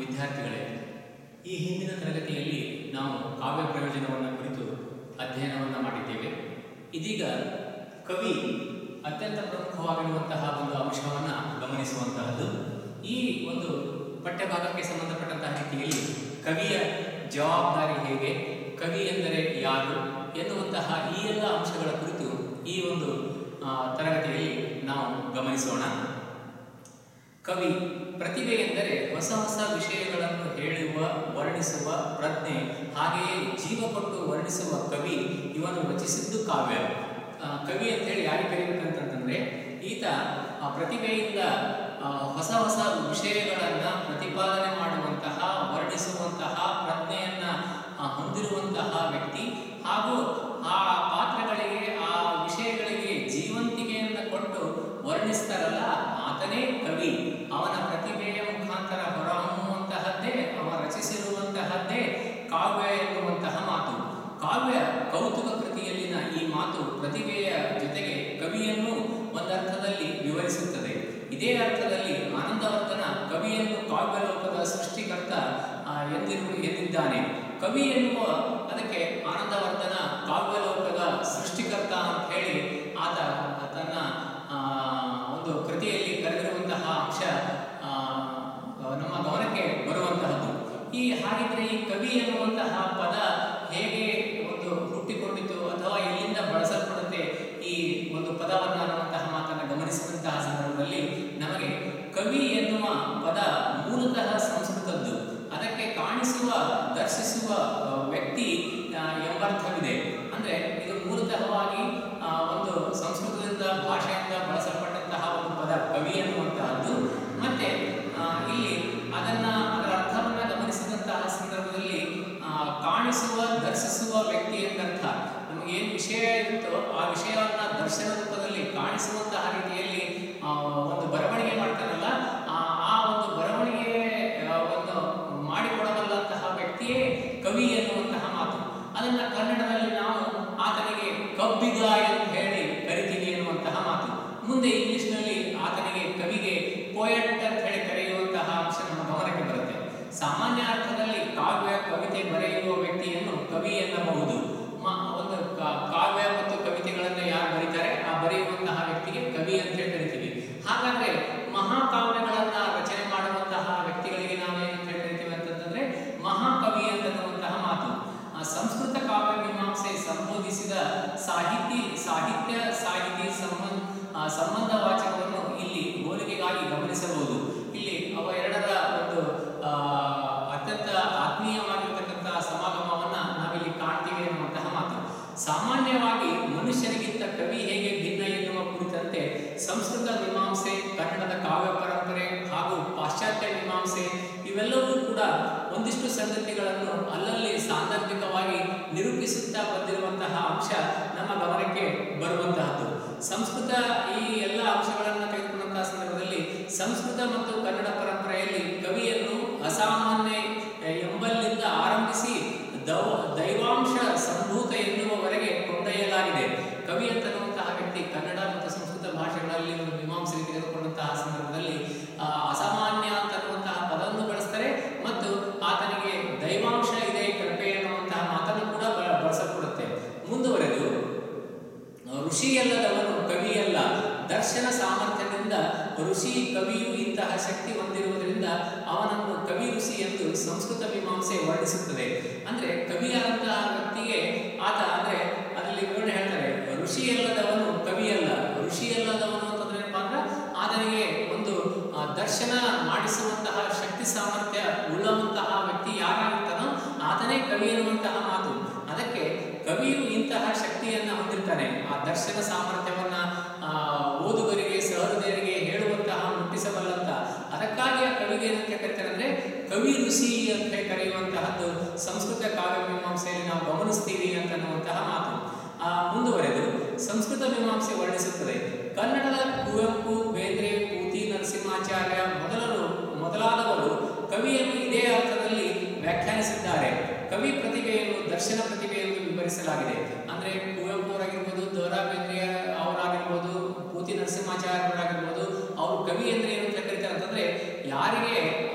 ವಿದ್ಯಾರ್ಥಿಗಳೇ ಈ ಹಿಂದಿನ ತರಗತಿಯಲ್ಲಿ ನಾವು ಕಾವ್ಯ ಪ್ರಯೋಜನವನ್ನು ಕುರಿತು ಅಧ್ಯಯನವನ್ನು ಮಾಡಿದ್ದೇವೆ ಇದೀಗ ಕವಿ ಅತ್ಯಂತ ಪ್ರಮುಖವಾಗಿರುವಂತಹ ಒಂದು ಅಂಶವನ್ನು ಗಮನಿಸುವಂತಹದ್ದು ಈ ಒಂದು ಪಠ್ಯಭಾಗಕ್ಕೆ ಸಂಬಂಧಪಟ್ಟಂತಹ ರೀತಿಯಲ್ಲಿ ಕವಿಯ ಜವಾಬ್ದಾರಿ ಹೇಗೆ ಕವಿ ಎಂದರೆ ಯಾರು ಎನ್ನುವಂತಹ ಈ ಎಲ್ಲ ಅಂಶಗಳ ಕುರಿತು ಈ ಒಂದು ಆ, ತರಗತಿಯಲ್ಲಿ ನಾವು ಗಮನಿಸೋಣ ಕವಿ ಪ್ರತಿಭೆ ಎಂದರೆ ಹೊಸ ಹೊಸ ವಿಷಯಗಳನ್ನು ಹೇಳುವ ವರ್ಣಿಸುವ ಪ್ರಜ್ಞೆ ಹಾಗೆಯೇ ಜೀವ ಕೊಟ್ಟು ವರ್ಣಿಸುವ ಕವಿ ಇವನು ರಚಿಸಿದ್ದು ಕಾವ್ಯ ಆ, ಕವಿ ಅಂತೇಳಿ ಯಾರಿಗೆ ಕರೀಬೇಕಂತಂದ್ರೆ ಈತ ಆ ಪ್ರತಿಭೆಯಿಂದ ಆ, ಹೊಸ ಹೊಸ ವಿಷಯಗಳನ್ನು ಪ್ರತಿಪಾದನೆ ಮಾಡುವಂತಹ ವರ್ಣಿಸುವಂತಹ ಪ್ರಜ್ಞೆಯನ್ನ ಆ, ಹೊಂದಿರುವಂತಹ ವ್ಯಕ್ತಿ ಹಾಗೂ ಆ ಪಾತ್ರಗಳಿಗೆ ಆ ವಿಷಯಗಳಿಗೆ ಜೀವಂತಿಕೆಯನ್ನು ಕೊಟ್ಟು ವರ್ಣಿಸ್ತಾರಲ್ಲ ಆತನೇ ಕವಿ ಅವನ ಪ್ರತಿಭೆಯ ಮುಖಾಂತರ ಹೊರಹೊಮ್ಮುವಂತಹದ್ದೇ ಅವ ರಚಿಸಿರುವಂತಹದ್ದೇ ಕಾವ್ಯ ಎನ್ನುವಂತಹ ಮಾತು ಕಾವ್ಯ ಕೌತುಕ ಕೃತಿಯಲ್ಲಿನ ಈ ಮಾತು ಪ್ರತಿಭೆಯ ಜೊತೆಗೆ ಕವಿಯನ್ನು ಒಂದರ್ಥದಲ್ಲಿ ವಿವರಿಸುತ್ತದೆ ಇದೇ ಅರ್ಥದಲ್ಲಿ ಆನಂದವರ್ಧನ ಕವಿಯನ್ನು ಕಾವ್ಯಲೋಕದ ಸೃಷ್ಟಿಕರ್ತ ಆ, ಎಂದಿರು ಎಂದಿದ್ದಾನೆ ಕವಿ ಎನ್ನುವ ಅದಕ್ಕೆ ಆನಂದವರ್ಧನ ಕಾವ್ಯಲೋಕದ ಸೃಷ್ಟಿಕರ್ತ ಅಂತ ಹೇಳಿ ಆತ ತನ್ನ ಆ, ಒಂದು ಕೃತಿಯಲ್ಲಿ ಕರೆದಿರುವಂತಹ ಅಂಶ ಆ, ನಮ್ಮ ಗಮನಕ್ಕೆ ಬರುವಂತಹದ್ದು ಈ ಹಾಗಿದ್ರೆ ಈ ಕವಿ ಎನ್ನುವಂತಹ ಪದ ಹೇಗೆ ಒಂದು ಹುಟ್ಟಿಕೊಂಡಿತು ಅಥವಾ ಎಲ್ಲಿಂದ ಬಳಸಲ್ಪಡುತ್ತೆ ಈ ಒಂದು ಪದವನ್ನ ಅನ್ನುವಂತಹ ಮಾತನ್ನ ಗಮನಿಸಿದಂತಹ ಸಂದರ್ಭದಲ್ಲಿ ನಮಗೆ ಕವಿ ಎನ್ನುವ ಪದ ಮೂಲತಃ ಸಂಸ್ಕೃತದ್ದು ಅದಕ್ಕೆ ಕಾಣಿಸುವ ದರ್ಶಿಸುವ ಆ, ವ್ಯಕ್ತಿ ಆ, ಎಂಬರ್ಥವಿದೆ ಅಂದ್ರೆ ಇದು ಮೂಲತಃವಾಗಿ ಆ, ಒಂದು ಸಂಸ್ಕೃತದಿಂದ ಭಾಷೆಯಿಂದ ಬಳಸಲ್ಪಟ್ಟಂತಹ ಒಂದು ಪದ ಕವಿ ಎನ್ನುವಂತಹದ್ದು ಮತ್ತೆ ಆ, ಇಲ್ಲಿ ಅದನ್ನ ಅದರ ಅರ್ಥವನ್ನ ಗಮನಿಸಿದಂತಹ ಸಂದರ್ಭದಲ್ಲಿ ಆ, ಕಾಣಿಸುವ ದರ್ಶಿಸುವ ವ್ಯಕ್ತಿ ಎಂದರ್ಥ ನಮಗೆ ಏನು ವಿಷಯ ಇರುತ್ತೋ ಆ ವಿಷಯವನ್ನ ದರ್ಶನ ರೂಪದಲ್ಲಿ ಕಾಣಿಸುವಂತಹ ರೀತಿಯಲ್ಲಿ ಆ, ಒಂದು ಬರವಣಿಗೆ ಮಾಡ್ತಾನಲ್ಲ ಆ ಆ ಒಂದು ಬರವಣಿಗೆ ಆ, ಒಂದು ಮಾಡಿಕೊಡಬಲ್ಲಂತಹ ವ್ಯಕ್ತಿಯೇ ಕವಿ ಎನ್ನುವಂತಹ ಮಾತು ಅದನ್ನ ಕನ್ನಡದಲ್ಲಿ ನಾವು ಆತನಿಗೆ ಕಬ್ಬಿಗ ಎಂದು ಹೇಳಿ ಕರಿತೀವಿ ಎನ್ನುವಂತಹ ಮಾತು ಮುಂದೆ ಇಂಗ್ಲಿಷ್ನಲ್ಲಿ ಆತನಿಗೆ ಕವಿಗೆ ಪೋಯಟ್ ಅಂತ ಹೇಳಿ ಕರೆಯುವಂತಹ ಅಂಶ ನಮ್ಮ ಗಮನಕ್ಕೆ ಬರುತ್ತೆ ಸಾಮಾನ್ಯ ಅರ್ಥದಲ್ಲಿ ಕಾವ್ಯ ಕವಿತೆ ಬರೆಯುವ ವ್ಯಕ್ತಿಯನ್ನು ಕವಿ ಎನ್ನಬಹುದು ಮ- ಒಂದು ಕಾ- ಕಾವ್ಯ ಮತ್ತು ಕವಿತೆಗಳನ್ನು ಯಾರು ಬರೀತಾರೆ ಆ ಬರೆಯುವಂತಹ ವ್ಯಕ್ತಿಗೆ ಕವಿ ಅಂತ ಹೇಳಿ ಕರಿತೀವಿ ಹಾಗಾದ್ರೆ ಮಹಾಕಾವ್ಯಗಳನ್ನ ರಚನೆ ಮಾಡುವಂತಹ ವ್ಯಕ್ತಿಗಳಿಗೆ ನಾವೇನು ಅಂತ ಹೇಳಿ ಕರಿತೀವಿ ಅಂತಂದ್ರೆ ಮಹಾಕವಿ ಅಂತನ್ನುವಂತಹ ಮಾತು ಆ ಸಂಸ್ಕೃತ ಕಾವ್ಯ ಮೀಮಾಂಸೆ ಸಂಬೋಧಿಸಿದ ಸಾಹಿತಿ ಸಾಹಿತ್ಯ ಸಾಹಿತಿ ಸಂಬಂಧ ಆ, ಸಂಬಂಧವಾಚಕವನ್ನು ಇಲ್ಲಿ ಹೋಲಿಕೆಗಾಗಿ ಗಮನಿಸಬಹುದು ಇಲ್ಲಿ ಅವ ಎರಡರ ಒಂದು ಆ, ಅತ್ಯಂತ ಆತ್ಮೀಯವಾಗಿರ್ತಕ್ಕಂತಹ ಸಮಾಗಮವನ್ನ ನಾವಿಲ್ಲಿ ಕಾಣ್ತೀವಿ ಎನ್ನುವಂತಹ ಮಾತು ಸಾಮಾನ್ಯವಾಗಿ ಮನುಷ್ಯರಿಗಿಂತ ಕವಿ ಹೇಗೆ ಭಿನ್ನ ಎನ್ನುವ ಕುರಿತಂತೆ ಸಂಸ್ಕೃತ ಮೀಮಾಂಸೆ ಕನ್ನಡದ ಕಾವ್ಯ ಪರಂಪರೆ ಹಾಗೂ ಪಾಶ್ಚಾತ್ಯ ಮೀಮಾಂಸೆ ಇವೆಲ್ಲವೂ ಕೂಡ ಒಂದಿಷ್ಟು ಸಂಗತಿಗಳನ್ನು ಅಲ್ಲಲ್ಲಿ ಸಾಂದರ್ಭಿಕವಾಗಿ ನಿರೂಪಿಸುತ್ತಾ ಬಂದಿರುವಂತಹ ಅಂಶ ನಮ್ಮ ಗಮನಕ್ಕೆ ಬರುವಂತಹದ್ದು ಸಂಸ್ಕೃತ ಈ ಎಲ್ಲ ಅಂಶಗಳನ್ನು ತೆಗೆದುಕೊಂಡಂತಹ ಸಂದರ್ಭದಲ್ಲಿ ಸಂಸ್ಕೃತ ಮತ್ತು ಕನ್ನಡ ಪರಂಪರೆಯಲ್ಲಿ ಕವಿಯನ್ನು ಅಸಾಮಾನ್ಯ ಎಂಬಲ್ಲಿಂದ ಆರಂಭಿಸಿ ದವ ದೈವಾಂಶ ಸಂಭೂತ ಎನ್ನುವವರೆಗೆ ಕೊಂಡೊಯ್ಯಲಾಗಿದೆ ಕವಿ ಅಂತನ್ನುವಂತಹ ವ್ಯಕ್ತಿ ಕನ್ನಡ ಮತ್ತು ಸಂಸ್ಕೃತ ಭಾಷೆಗಳಲ್ಲಿ ಒಂದು ಮೀಮಾಂಸೆಗೆ ತೆಗೆದುಕೊಂಡಂತಹ ಸಂದರ್ಭದಲ್ಲಿ ಆ, ಅಸಾಮಾನ್ಯ ಅಂತನ್ನುವಂತಹ ಪದವನ್ನು ಬಳಸ್ತಾರೆ ಮತ್ತು ಆತನಿಗೆ ದೈವಾಂಶ ಇದೆ ಕೃಪೆ ಎನ್ನುವಂತಹ ಮಾತನ್ನು ಕೂಡ ಬ- ಬಳಸಲ್ಪಡುತ್ತೆ ಮುಂದುವರೆದು ಋಷಿಯಲ್ಲದವನು ಕವಿಯಲ್ಲ ದರ್ಶನ ಸಾಮರ್ಥ್ಯದಿಂದ ಋಷಿ ಕವಿಯು ಇಂತಹ ಶಕ್ತಿ ಹೊಂದಿರುವುದರಿಂದ ಅವನನ್ನು ಕವಿ ಋಷಿ ಎಂದು ಸಂಸ್ಕೃತ ಮೀಮಾಂಸೆ ವರ್ಣಿಸುತ್ತದೆ ಅಂದ್ರೆ ಕವಿಯಾದಂತಹ ವ್ಯಕ್ತಿಗೆ ಆತ ಅಂದ್ರೆ ಅದರಲ್ಲಿ ವಿವರಣೆ ಹೇಳ್ತಾರೆ ಋಷಿಯಲ್ಲದವನು ಕವಿಯಲ್ಲ ಋಷಿಯಲ್ಲದವನು ಅಂತಂದ್ರೆ ಏನಪ್ಪಾ ಅಂದ್ರೆ ಆತನಿಗೆ ಒಂದು ಆ, ದರ್ಶನ ಮಾಡಿಸುವಂತಹ ಶಕ್ತಿ ಸಾಮರ್ಥ್ಯ ಉಳ್ಳವಂತಹ ವ್ಯಕ್ತಿ ಯಾರಾಗಿರ್ತಾನೋ ಆತನೇ ಕವಿ ಎನ್ನುವಂತಹ ಮಾತು ಅದಕ್ಕೆ ಕವಿಯು ಇಂತಹ ಶಕ್ತಿಯನ್ನ ಹೊಂದಿರ್ತಾನೆ ಆ ದರ್ಶನ ಸಾಮರ್ಥ್ಯವನ್ನ ಆ, ಓದುಗರಿಗೆ ಸಹೃದಯರಿಗೆ ಹೇಳುವಂತಹ ಮುಟ್ಟಿಸಬಲ್ಲಂತ ಅದಕ್ಕಾಗಿ ಆ ಕವಿಗೆ ಏನಂತ ಕರೀತಾರೆ ಅಂದ್ರೆ ಕವಿ ಋಷಿ ಅಂತ ಹೇಳಿ ಕರೆಯುವಂತಹದ್ದು ಸಂಸ್ಕೃತ ಕಾವ್ಯ ಮೀಮಾಂಸೆಯಲ್ಲಿ ನಾವು ಗಮನಿಸ್ತೀವಿ ಅಂತನ್ನುವಂತಹ ಮಾತು ಆ, ಮುಂದುವರೆದು ಸಂಸ್ಕೃತ ಮೀಮಾಂಸೆ ವರ್ಣಿಸುತ್ತದೆ ಕನ್ನಡದ ಕುವೆಂಪು ಬೇಂದ್ರೆ ಪೂತಿ ನರಸಿಂಹಾಚಾರ್ಯ ಮೊದಲರು ಮೊದಲಾದವರು ಕವಿಯನ್ನು ಇದೇ ಅರ್ಥದಲ್ಲಿ ವ್ಯಾಖ್ಯಾನಿಸಿದ್ದಾರೆ ಕವಿ ಪ್ರತಿಭೆಯನ್ನು ದರ್ಶನ ಪ್ರತಿಭೆ ಎಂದು ವಿವರಿಸಲಾಗಿದೆ ಅಂದ್ರೆ ಕುವೆಂಪು ಅವರಾಗಿರ್ಬೋದು ದ ರಾ ಬೇಂದ್ರೆ ಅವರಾಗಿರ್ಬೋದು ಪೂತಿ ನರಸಿಂಹಾಚಾರ್ಯರಾಗಿರ್ಬೋದು ಅವರು ಕವಿ ಅಂದ್ರೆ ಏನು ಅಂತ ಕರೀತಾರೆ ಅಂತಂದ್ರೆ ಯಾರಿಗೆ ಒಂದು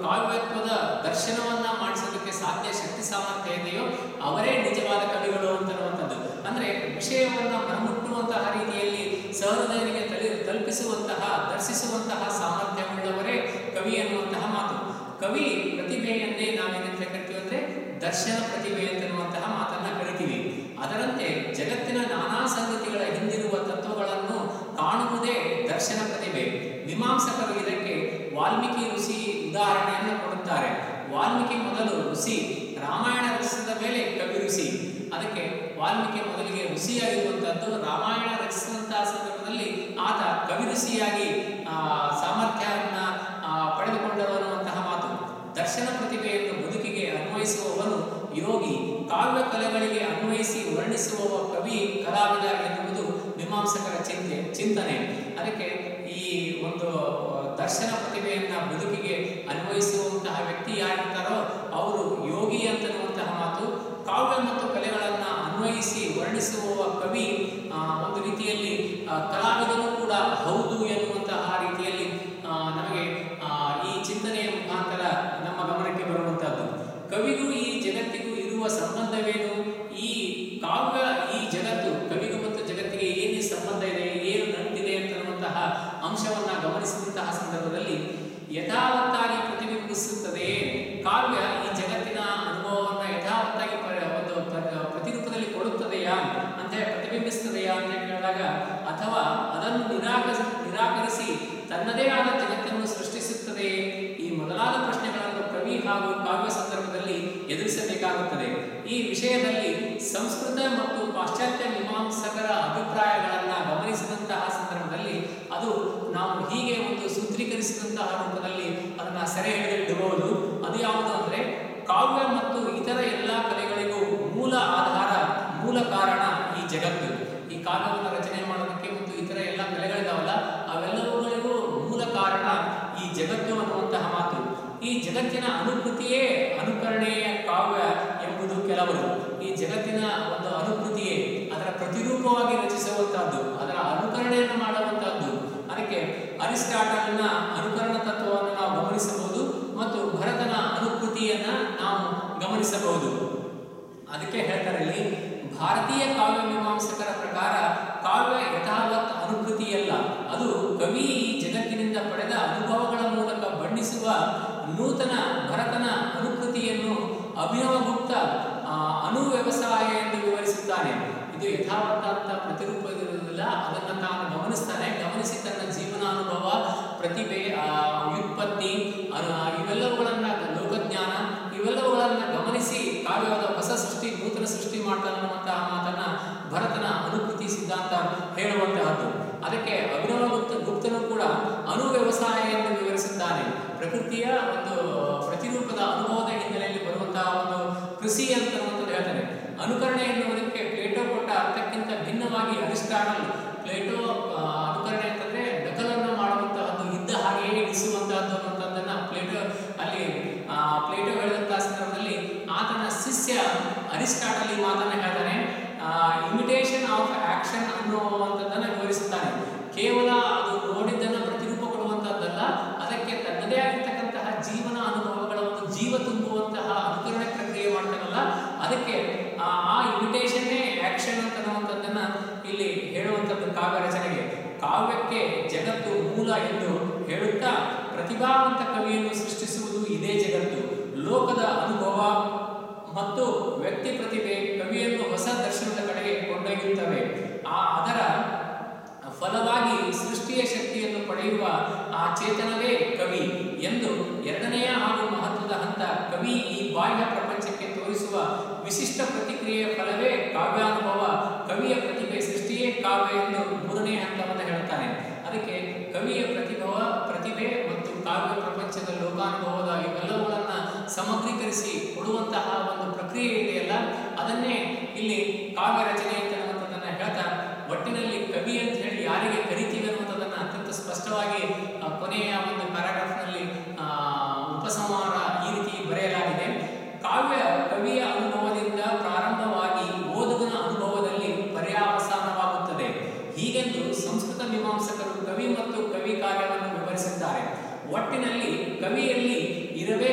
ಕಾವ್ಯತ್ವದ ದರ್ಶನವನ್ನ ಮಾಡಿಸೋದಕ್ಕೆ ಸಾಧ್ಯ ಶಕ್ತಿ ಸಾಮರ್ಥ್ಯ ಇದೆಯೋ ಅವರೇ ನಿಜವಾದ ಕವಿಗಳು ಅಂತನ್ನುವಂಥದ್ದು ಅಂದ್ರೆ ವಿಷಯವನ್ನ ಮನಮುಟ್ಟುವಂತಹ ರೀತಿಯಲ್ಲಿ ಸಹೃದಯನಿಗೆ ತಲೆ ತಲುಪಿಸುವಂತಹ ದರ್ಶಿಸುವಂತಹ ಸಾಮರ್ಥ್ಯವುಳ್ಳವರೇ ಕವಿ ಅನ್ನುವಂತಹ ಮಾತು ಕವಿ ಪ್ರತಿಭೆಯನ್ನೇ ನಾವೇನಂತ ಕರಿತೀವಿ ಅಂದ್ರೆ ದರ್ಶನ ಪ್ರತಿಭೆ ಅಂತನ್ನುವಂತಹ ಮಾತನ್ನ ಕರಿತೀವಿ ಅದರಂತೆ ಜಗತ್ತಿನ ನಾನಾ ಸಂಗತಿಗಳ ಹಿಂದಿರುವ ತತ್ವಗಳನ್ನು ಕಾಣುವುದೇ ದರ್ಶನ ಪ್ರತಿಭೆ ಮೀಮಾಂಸಕರು ಇದಕ್ಕೆ ವಾಲ್ಮೀಕಿ ಋಷಿ ಉದಾಹರಣೆಯನ್ನು ಕೊಡುತ್ತಾರೆ ವಾಲ್ಮೀಕಿ ಮೊದಲು ಋಷಿ ರಾಮಾಯಣ ರಚಿಸಿದ ಮೇಲೆ ಕವಿ ಋಷಿ ಅದಕ್ಕೆ ವಾಲ್ಮೀಕಿ ಮೊದಲಿಗೆ ಋಷಿಯಾಗಿರುವಂತಹದ್ದು ರಾಮಾಯಣ ರಚಿಸಿದಂತಹ ಸಂದರ್ಭದಲ್ಲಿ ಆತ ಕವಿ ಋಷಿಯಾಗಿ ಆ, ಸಾಮರ್ಥ್ಯವನ್ನ ಆ, ಪಡೆದುಕೊಂಡರು ಅನ್ನುವಂತಹ ಮಾತು ದರ್ಶನ ಪ್ರತಿಭೆಯನ್ನು ಬದುಕಿಗೆ ಅನ್ವಯಿಸುವವನು ಯೋಗಿ ಕಾವ್ಯ ಕಲೆಗಳಿಗೆ ಅನ್ವಯಿಸಿ ವರ್ಣಿಸುವವ ಕವಿ ಕಲಾವಿದ ಎನ್ನುವುದು ಮೀಮಾಂಸಕರ ಚಿಂತೆ ಚಿಂತನೆ ಅದಕ್ಕೆ ಈ ಒಂದು ದರ್ಶನ ಪ್ರತಿಭೆಯನ್ನ ಬದುಕಿಗೆ ಅನ್ವಯಿಸುವಂತಹ ವ್ಯಕ್ತಿ ಯಾರಿರ್ತಾರೋ ಅವರು ಯೋಗಿ ಅಂತನ್ನುವಂತಹ ಮಾತು ಕಾವ್ಯ ಮತ್ತು ಕಲೆಗಳನ್ನ ಅನ್ವಯಿಸಿ ವರ್ಣಿಸುವ ಕವಿ ಆ, ಒಂದು ರೀತಿಯಲ್ಲಿ ಆ, ಕಲಾವಿದನು ಕೂಡ ಹೌದು ಎನ್ನುವಂತಹ ರೀತಿಯಲ್ಲಿ ಆ, ನಮಗೆ ಆ, ಈ ಚಿಂತನೆಯ ಮುಖಾಂತರ ನಮ್ಮ ಗಮನಕ್ಕೆ ಬರುವಂತಹದ್ದು ಕವಿಗೂ ಈ ಜಗತ್ತಿಗೂ ಇರುವ ಸಂಬಂಧವೇನು ಈ ಕಾವ್ಯ ಈ ಜಗತ್ತು ಕವಿಗೂ ಮತ್ತು ಜಗತ್ತಿಗೆ ಏನು ಸಂಬಂಧ ಇದೆ ಏನು ನಂಟಿದೆ ಅಂತನ್ನುವಂತಹ ಅಂಶವನ್ನ ಗಮನಿಸಿದಂತಹ ಸಂದರ್ಭದಲ್ಲಿ ಯಥಾವತ್ತಾಗಿ ಪ್ರತಿಬಿಂಬಿಸುತ್ತದೆ ಕಾವ್ಯ ಈ ಜಗತ್ತಿನ ಅನುಭವವನ್ನ ಯಥಾವತ್ತಾಗಿ ಪ- ಒಂದು ಪ್ರ- ಪ್ರತಿರೂಪದಲ್ಲಿ ಕೊಡುತ್ತದೆಯಾ ಅಂತ ಹೇಳಿ ಪ್ರತಿಬಿಂಬಿಸ್ತದೆಯಾ ಅಂತ ಕೇಳಿದಾಗ ಅಥವಾ ಅದನ್ನು ನಿರಾಕರಿಸಿ ನಿರಾಕರಿಸಿ ತನ್ನದೇ ಆದ ಜಗತ್ತನ್ನು ಸೃಷ್ಟಿಸುತ್ತದೆ ಈ ಮೊದಲಾದ ಪ್ರಶ್ನೆಗಳನ್ನು ಕವಿ ಹಾಗೂ ಕಾವ್ಯ ಸಂದರ್ಭದಲ್ಲಿ ಎದುರಿಸಬೇಕಾಗುತ್ತದೆ ಈ ವಿಷಯದಲ್ಲಿ ಸಂಸ್ಕೃತ ಮತ್ತು ಪಾಶ್ಚಾತ್ಯ ಮೀಮಾಂಸಕರ ಅಭಿಪ್ರಾಯಗಳನ್ನ ಗಮನಿಸಿದಂತಹ ಸಂದರ್ಭದಲ್ಲಿ ಅದು ನಾವು ಹೀಗೆ ಒಂದು ಸೂತ್ರೀಕರಿಸಿದಂತಹ ರೂಪದಲ್ಲಿ ಅದನ್ನ ಸೆರೆ ಹಿಡಿದಿಡಬಹುದು ಅದು ಯಾವುದು ಅಂದ್ರೆ ಕಾವ್ಯ ಮತ್ತು ಇತರ ಎಲ್ಲ ಕಲೆಗಳಿಗೂ ಮೂಲ ಆಧಾರ ಮೂಲ ಕಾರಣ ಈ ಜಗತ್ತು ಈ ಕಾವ್ಯವನ್ನು ರಚನೆ ಮಾಡೋದಕ್ಕೆ ಮತ್ತು ಇತರ ಎಲ್ಲ ಕಲೆಗಳಿದಾವಲ್ಲ ಅವೆಲ್ಲವುಗಳಿಗೂ ಮೂಲ ಕಾರಣ ಈ ಜಗತ್ತು ಅನ್ನುವಂತಹ ಮಾತು ಈ ಜಗತ್ತಿನ ಅನುಕೃತಿಯೇ ಅನುಕರಣೆಯ ಕಾವ್ಯ ಎಂಬುದು ಕೆಲವರು ಈ ಜಗತ್ತಿನ ಒಂದು ಅನುಕೃತಿಯೇ ಅದರ ಪ್ರತಿರೂಪವಾಗಿ ರಚಿಸುವಂತಹದ್ದು ಅದರ ಅನುಕರಣೆಯನ್ನು ಮಾಡುವಂತಹದ್ದು ಅದಕ್ಕೆ ಅರಿಸ್ಟಾಟಲ್ನ ಅನುಕರಣ ತತ್ವವನ್ನು ನಾವು ಗಮನಿಸಬಹುದು ಮತ್ತು ಭರತನ ಅನುಕೃತಿಯನ್ನ ನಾವು ಗಮನಿಸಬಹುದು ಅದಕ್ಕೆ ಹೇಳ್ತಾರೆ ಇಲ್ಲಿ ಭಾರತೀಯ ಕಾವ್ಯ ಮೀಮಾಂಸಕರ ಪ್ರಕಾರ ಕಾವ್ಯ ಯಥಾವತ್ ಅನುಕೃತಿಯಲ್ಲ ಅದು ಕವಿ ಈ ಜಗತ್ತಿನಿಂದ ಪಡೆದ ಅನುಭವಗಳ ಮೂಲಕ ಬಣ್ಣಿಸುವ ನೂತನ ಭರತನ ಅನುಕೃತಿಯನ್ನು ಅಭಿನವಗುಪ್ತ ಆ, ಅನುವ್ಯವಸಾಯ ಎಂದು ವಿವರಿಸುತ್ತಾನೆ ಇದು ಯಥಾವತ್ತ ಅಂತ ಪ್ರತಿರೂಪ ಇರುವುದಿಲ್ಲ ಅದನ್ನು ತಾನು ಗಮನಿಸ್ತಾನೆ ಗಮನಿಸಿ ತನ್ನ ಜೀವನಾನುಭವ ಪ್ರತಿಭೆ ಆ, ವ್ಯುತ್ಪತ್ತಿ ಅನು- ಇವೆಲ್ಲವುಗಳನ್ನ ಲೋಕಜ್ಞಾನ ಇವೆಲ್ಲವುಗಳನ್ನ ಗಮನಿಸಿ ಕಾವ್ಯವಾದ ಹೊಸ ಸೃಷ್ಟಿ ನೂತನ ಸೃಷ್ಟಿ ಮಾಡ್ತಾನೆ ಅನ್ನುವಂತಹ ಮಾತನ್ನ ಭರತನ ಅನುಕೃತಿ ಸಿದ್ಧಾಂತ ಹೇಳುವಂತಹದ್ದು ಅದಕ್ಕೆ ಅಭಿನವ ಗುಪ್ತ ಗುಪ್ತನು ಕೂಡ ಅನು ವ್ಯವಸಾಯ ಎಂದು ವಿವರಿಸುತ್ತಾನೆ ಪ್ರಕೃತಿಯ ಒಂದು ಪ್ರತಿರೂಪದ ಅನುಭವದ ಹಿನ್ನೆಲೆಯಲ್ಲಿ ಬರುವಂತಹ ಒಂದು ಕೃಷಿ ಅಂತನ್ನುವಂಥದ್ದು ಹೇಳ್ತಾನೆ ಅನುಕರಣೆ ಎನ್ನುವುದಕ್ಕೆ ಪ್ಲೇಟೋ ಕೊಟ್ಟ ಅರ್ಥಕ್ಕಿಂತ ಭಿನ್ನವಾಗಿ ಅರಿಸ್ಟಾಟಲ್ ಪ್ಲೇಟೋ ಆ, ಅನುಕರಣೆ ಅಂತಂದ್ರೆ ನಕಲನ್ನು ಮಾಡುವಂತಹದ್ದು ಇದ್ದ ಹಾಗೆಯೇ ಇರಿಸುವಂತಹದ್ದು ಅನ್ನುವಂಥದ್ದನ್ನ ಪ್ಲೇಟೋ ಅಲ್ಲಿ ಆ, ಪ್ಲೇಟೋ ಹೇಳಿದಂತಹ ಸಂದರ್ಭದಲ್ಲಿ ಆತನ ಶಿಷ್ಯ ಅರಿಸ್ಟಾಟಲ್ ಈ ಮಾತನ್ನ ಹೇಳ್ತಾನೆ ಇಮಿಟೇಷನ್ ಆಫ್ ಆಕ್ಷನ್ ಅನ್ನುವಂಥದ್ದನ್ನ ವಿವರಿಸುತ್ತಾನೆ ಕೇವಲ ಅದು ನೋಡಿದ್ದನ್ನ ಪ್ರತಿರೂಪ ಕೊಡುವಂತಹದ್ದಲ್ಲ ಅದಕ್ಕೆ ತನ್ನದೇ ಆಗಿರ್ತಕ್ಕಂತಹ ಜೀವನ ಅನುಭವಗಳ ಒಂದು ಜೀವ ತುಂಬುವಂತಹ ಅನುಕರಣೆ ಪ್ರಕ್ರಿಯೆ ಮಾಡ್ತಾನಲ್ಲ ಅದಕ್ಕೆ ಆ ಆ ಇಮಿಟೇಷನ್ನೇ ಆಕ್ಷನ್ ಅಂತನ್ನುವಂಥದ್ದನ್ನ ಇಲ್ಲಿ ಹೇಳುವಂಥದ್ದು ಕಾವ್ಯ ರಚನೆಗೆ ಕಾವ್ಯಕ್ಕೆ ಜಗತ್ತು ಮೂಲ ಎಂದು ಹೇಳುತ್ತಾ ಪ್ರತಿಭಾವಂತ ಕವಿಯನ್ನು ಸೃಷ್ಟಿಸುವುದು ಇದೇ ಜಗತ್ತು ಲೋಕದ ಅನುಭವ ಮತ್ತು ವ್ಯಕ್ತಿ ಪ್ರತಿಭೆ ಕವಿಯನ್ನು ಹೊಸ ದರ್ಶನದ ಕಡೆಗೆ ಕೊಂಡೊಯ್ಯುತ್ತವೆ ಆ ಅದರ ಫಲವಾಗಿ ಸೃಷ್ಟಿಯ ಶಕ್ತಿಯನ್ನು ಪಡೆಯುವ ಆ ಚೇತನವೇ ಕವಿ ಎಂದು ಎರಡನೆಯ ಹಾಗೂ ಮಹತ್ವದ ಹಂತ ಕವಿ ಈ ಬಾಹ್ಯ ಪ್ರಪಂಚಕ್ಕೆ ತೋರಿಸುವ ವಿಶಿಷ್ಟ ಪ್ರತಿಕ್ರಿಯೆಯ ಫಲವೇ ಕಾವ್ಯಾನುಭವ ಕವಿಯ ಪ್ರತಿಭೆ ಸೃಷ್ಟಿಯೇ ಕಾವ್ಯ ಎಂದು ಮೂರನೇ ಹಂತವನ್ನು ಹೇಳ್ತಾನೆ ಅದಕ್ಕೆ ಕವಿಯ ಪ್ರತಿಭವ ಪ್ರತಿಭೆ ಮತ್ತು ಕಾವ್ಯ ಪ್ರಪಂಚದ ಲೋಕಾನುಭವದ ಇವೆಲ್ಲವುಗಳನ್ನ ಸಮಗ್ರೀಕರಿಸಿ ಕೊಡುವಂತಹ ಒಂದು ಪ್ರಕ್ರಿಯೆ ಇದೆಯಲ್ಲ ಅದನ್ನೇ ಇಲ್ಲಿ ಕಾವ್ಯ ರಚನೆ ಅಂತ ಅನ್ನುವಂಥದ್ದನ್ನ ಹೇಳ್ತಾ ಒಟ್ಟಿನಲ್ಲಿ ಕವಿ ಅಂತ ಹೇಳಿ ಯಾರಿಗೆ ಕರಿತೀವಿ ಅನ್ನುವಂಥದ್ದನ್ನ ಅತ್ಯಂತ ಸ್ಪಷ್ಟವಾಗಿ ಆ, ಕೊನೆಯ ಒಂದು ಪ್ಯಾರಾಗ್ರಾಫ್ನಲ್ಲಿ ಆ, ಉಪಸಂಹಾರ ಈ ರೀತಿ ಬರೆಯಲಾಗಿದೆ ಕಾವ್ಯ ಕವಿಯ ಅನುಭವದಿಂದ ಪ್ರಾರಂಭವಾಗಿ ಓದುಗನ ಅನುಭವದಲ್ಲಿ ಪರ್ಯಾವಸಾನವಾಗುತ್ತದೆ ಹೀಗೆಂದು ಸಂಸ್ಕೃತ ಮೀಮಾಂಸಕರು ಕವಿ ಮತ್ತು ಕವಿ ಕಾರ್ಯವನ್ನು ವಿವರಿಸಿದ್ದಾರೆ ಒಟ್ಟಿನಲ್ಲಿ ಕವಿಯಲ್ಲಿ ಇರಬೇಕು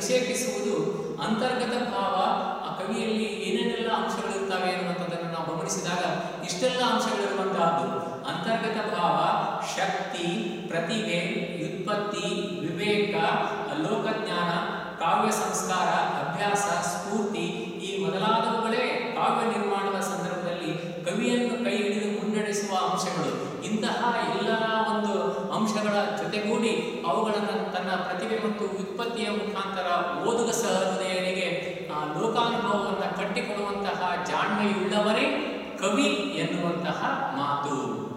ವಿಕ್ಷೇಪಿಸುವುದು ಅಂತರ್ಗತ ಭಾವ ಆ ಕವಿಯಲ್ಲಿ ಏನೇನೆಲ್ಲ ಅಂಶಗಳಿರ್ತವೆ ಅನ್ನುವಂಥದ್ದನ್ನು ನಾವು ಗಮನಿಸಿದಾಗ ಇಷ್ಟೆಲ್ಲ ಅಂಶಗಳಿರುವಂತಹದ್ದು ಅಂತರ್ಗತ ಭಾವ ಶಕ್ತಿ ಪ್ರತಿಭೆ ವ್ಯುತ್ಪತ್ತಿ ವಿವೇಕ ಲೋಕಜ್ಞಾನ ಕಾವ್ಯ ಸಂಸ್ಕಾರ ಅಭ್ಯಾಸ ಸ್ಫೂರ್ತಿ ಈ ಮೊದಲಾದವುಗಳೇ ಕಾವ್ಯ ನಿರ್ಮಾಣದ ಸಂದರ್ಭದಲ್ಲಿ ಕವಿಯನ್ನು ಕೈ ಹಿಡಿದು ಮುನ್ನಡೆಸುವ ಅಂಶಗಳು ಇಂತಹ ಎಲ್ಲ ಒಂದು ಅಂಶಗಳ ಜೊತೆಗೂಡಿ ಅವುಗಳನ್ನು ತನ್ನ ಪ್ರತಿಭೆ ಮತ್ತು ವ್ಯುತ್ಪತ್ತಿಯ ಮುಖಾಂತರ ಓದುಗ ಸಹೃದಯರಿಗೆ ಆ ಲೋಕಾನುಭವವನ್ನು ಕಟ್ಟಿಕೊಡುವಂತಹ ಜಾಣ್ಮೆಯುಳ್ಳವರೇ ಕವಿ ಎನ್ನುವಂತಹ ಮಾತು